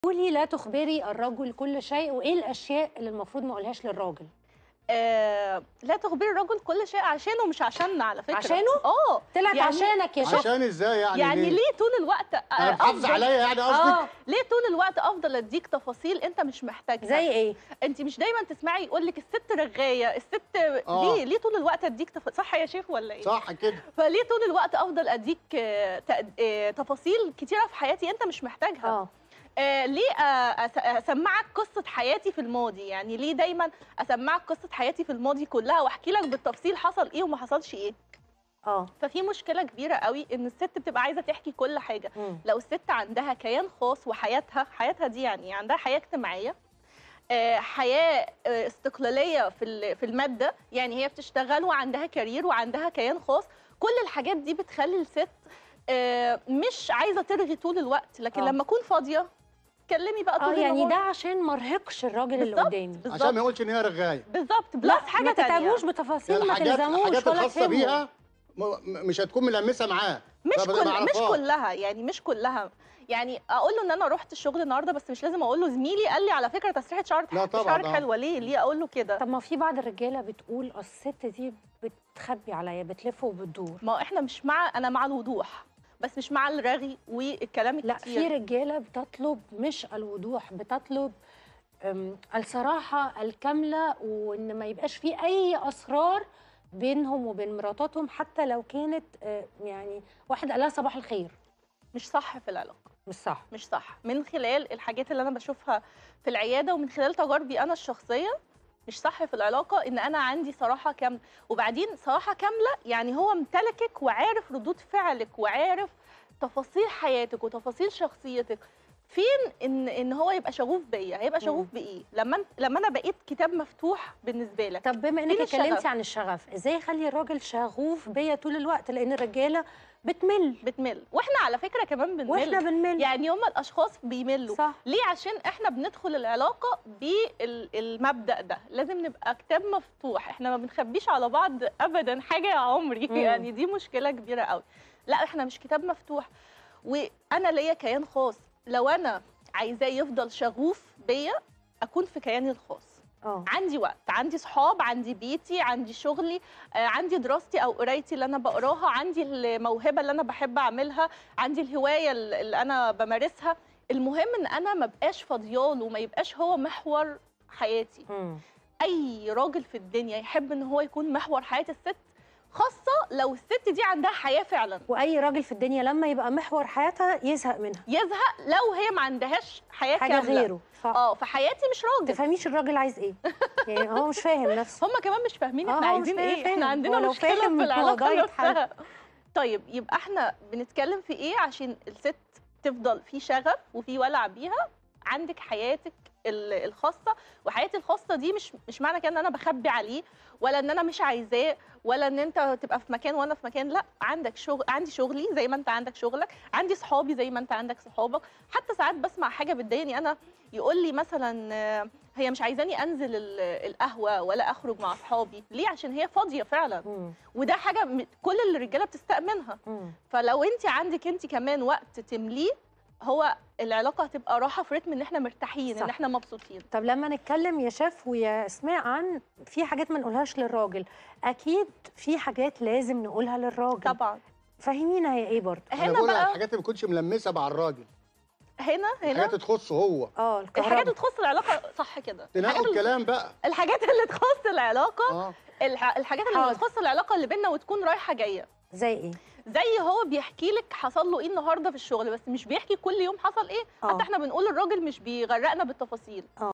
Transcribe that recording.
قولي لا تخبري الرجل كل شيء وايه الاشياء اللي المفروض ما اقولهاش للراجل آه لا تخبري الرجل كل شيء عشانه مش عشاننا على فكره عشانه؟ اه طلعت يعني- عشانك يا شيخ عشان ازاي يعني يعني ليه؟ ليه طول الوقت آه، انا محافظ أفضل- عليا يعني قصدك اه ليه طول الوقت افضل اديك تفاصيل انت مش محتاجها زي ايه انت مش دايما تسمعي يقول لك الست رغايه الست آه. ليه ليه طول الوقت اديك تف... صح يا شيخ ولا ايه صح كده فليه طول الوقت افضل اديك آه، تق- آه، تفاصيل كتيره في حياتي انت مش محتاجها اه آه ليه آه، أس- اسمعك قصه حياتي في الماضي يعني ليه دايما اسمعك قصه حياتي في الماضي كلها واحكي لك بالتفصيل حصل ايه وما حصلش ايه اه ففي مشكله كبيره قوي ان الست بتبقى عايزه تحكي كل حاجه مم. لو الست عندها كيان خاص وحياتها حياتها دي يعني عندها حياه اجتماعيه آه، حياه آه، استقلاليه في ال- في الماده يعني هي بتشتغل وعندها كارير وعندها كيان خاص كل الحاجات دي بتخلي الست آه، مش عايزه ترغي طول الوقت لكن آه. لما اكون فاضيه كلمي بقى اه طول يعني النهار. ده عشان ما ارهقش الراجل اللي بالظبط. قدامي عشان ما بالظبط يقولش ان هي رغايه بالظبط بلس لا حاجه ما تانية تتعبوش بتفاصيل ما الحاجات تلزموش الحاجات ولا الخاصه تهموا بيها م- م- مش هتكون ملمسه معاه مش فما كل مش تعرفهاش. كلها يعني مش كلها يعني اقول له ان انا رحت الشغل النهارده بس مش لازم اقول له زميلي قال لي على فكره تسريحه شعر لا طبعاً، شعرك آه. حلوه ليه ليه اقول له كده طب ما في بعض الرجاله بتقول الست دي بتخبي عليا بتلف وبتدور ما هو احنا مش مع انا مع الوضوح بس مش مع الرغي والكلام لا في الكتير رجاله بتطلب مش الوضوح بتطلب أم، الصراحه الكامله وان ما يبقاش في اي اسرار بينهم وبين مراتاتهم حتى لو كانت آه، يعني واحد قال لها صباح الخير مش صح في العلاقه مش صح مش صح من خلال الحاجات اللي انا بشوفها في العياده ومن خلال تجاربي انا الشخصيه مش صح في العلاقه ان انا عندي صراحه كامله وبعدين صراحه كامله يعني هو امتلكك وعارف ردود فعلك وعارف تفاصيل حياتك وتفاصيل شخصيتك فين ان ان هو يبقى شغوف بيا هيبقى شغوف بايه لما انت لما انا بقيت كتاب مفتوح بالنسبه لك طب بما انك فين الشغف؟ اتكلمتي عن الشغف ازاي اخلي الراجل شغوف بيا طول الوقت لان الرجاله بتمل بتمل واحنا على فكره كمان بنمل واحنا بنمل يعني هم الاشخاص بيملوا صح ليه عشان احنا بندخل العلاقه بالمبدا ده لازم نبقى كتاب مفتوح احنا ما بنخبيش على بعض ابدا حاجه يا عمري مم. يعني دي مشكله كبيره قوي لا احنا مش كتاب مفتوح وانا ليا كيان خاص لو انا عايزاه يفضل شغوف بيا اكون في كياني الخاص اه عندي وقت عندي صحاب عندي بيتي عندي شغلي آه، عندي دراستي او قرايتي اللي انا بقراها عندي الموهبه اللي انا بحب اعملها عندي الهوايه اللي انا بمارسها المهم ان انا ما بقاش فاضياله وما يبقاش هو محور حياتي مم. اي راجل في الدنيا يحب ان هو يكون محور حياه الست خاصه لو الست دي عندها حياه فعلا واي راجل في الدنيا لما يبقى محور حياتها يزهق منها يزهق لو هي ما عندهاش حياه حاجه كامله غيره صح اه فحياتي مش راجل تفهميش الراجل عايز ايه يعني هو مش فاهم نفسه هم كمان مش فاهمين آه، احنا هو عايزين مش ايه فاهم. احنا عندنا هو لو مشكله فاهم في العلاقه الموضوع يتحل. نفسها طيب يبقى احنا بنتكلم في ايه عشان الست تفضل في شغف وفي ولع بيها عندك حياتك ال- الخاصه وحياتي الخاصه دي مش مش معنى كده ان انا بخبي عليه ولا ان انا مش عايزاه ولا ان انت تبقى في مكان وانا في مكان لا عندك شغل عندي شغلي زي ما انت عندك شغلك عندي صحابي زي ما انت عندك صحابك حتى ساعات بسمع حاجه بتضايقني انا يقول لي مثلا آه، هي مش عايزاني انزل ال- القهوه ولا اخرج مع اصحابي ليه عشان هي فاضيه فعلا مم. وده حاجه م- كل الرجاله بتستأمنها مم. فلو انت عندك انت كمان وقت تمليه هو العلاقه هتبقى راحه في رتم ان احنا مرتاحين صح. ان احنا مبسوطين طب لما نتكلم يا شيف ويا اسماء عن في حاجات ما نقولهاش للراجل اكيد في حاجات لازم نقولها للراجل طبعا فهمينا هي ايه برضه انا هنا بقول بقى الحاجات اللي ما تكونش ملمسه مع الراجل هنا هنا الحاجات اللي تخصه هو اه الحاجات الكهرباء اللي تخص العلاقه صح كده تنقوا الحاجات اللي- الكلام بقى الحاجات اللي تخص العلاقه اه الح- الحاجات اللي حاضر. تخص العلاقه اللي بينا وتكون رايحه جايه زي ايه زي هو بيحكي لك حصل له ايه النهارده في الشغل بس مش بيحكي كل يوم حصل ايه آه. حتى احنا بنقول الراجل مش بيغرقنا بالتفاصيل